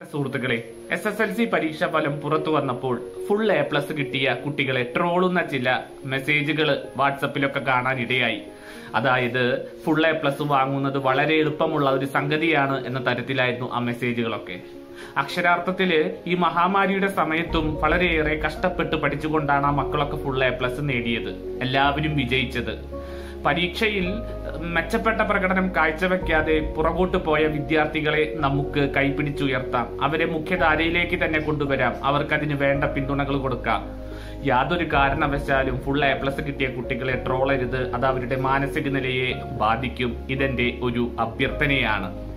സുഹൃത്തുക്കളെ S S L C പരീക്ഷാ ഫലം പുറത്തു വന്നപ്പോൾ ഫുൾ എ പ്ലസ് കിട്ടിയ കുട്ടികളെ ട്രോളുന്ന ചില മെസ്സേജുകൾ വാട്സപ്പിലൊക്കെ കാണാനിടയായി അതായത് ഫുൾ എ പ്ലസ് വാങ്ങുന്നത് വളരെ എളുപ്പമുള്ള ഒരു സംഗതിയാണ് എന്ന തരത്തിലായിരുന്നു ആ മെസ്സേജുകളൊക്കെ അക്ഷരാർത്ഥത്തില് ഈ മഹാമാരിയുടെ സമയത്തും വളരെയേറെ കഷ്ടപ്പെട്ട് പഠിച്ചുകൊണ്ടാണ് ആ മക്കളൊക്കെ ഫുൾ എ പ്ലസ് നേടിയത് എല്ലാവരും വിജയിച്ചത് പരീക്ഷയിൽ മെച്ചപ്പെട്ട പ്രകടനം കാഴ്ചവെക്കാതെ പുറകോട്ട് പോയ വിദ്യാർത്ഥികളെ നമുക്ക് കൈപിടിച്ചുയർത്താം അവരെ മുഖ്യധാരയിലേക്ക് തന്നെ കൊണ്ടുവരാം അവർക്കതിന് വേണ്ട പിന്തുണകൾ കൊടുക്കാം യാതൊരു കാരണവശാലും ഫുൾ എ പ്ലസ് കിട്ടിയ കുട്ടികളെ ട്രോളരുത് അത് അവരുടെ മാനസിക നിലയെ ബാധിക്കും ഇതെന്റെ ഒരു അഭ്യർത്ഥനയാണ്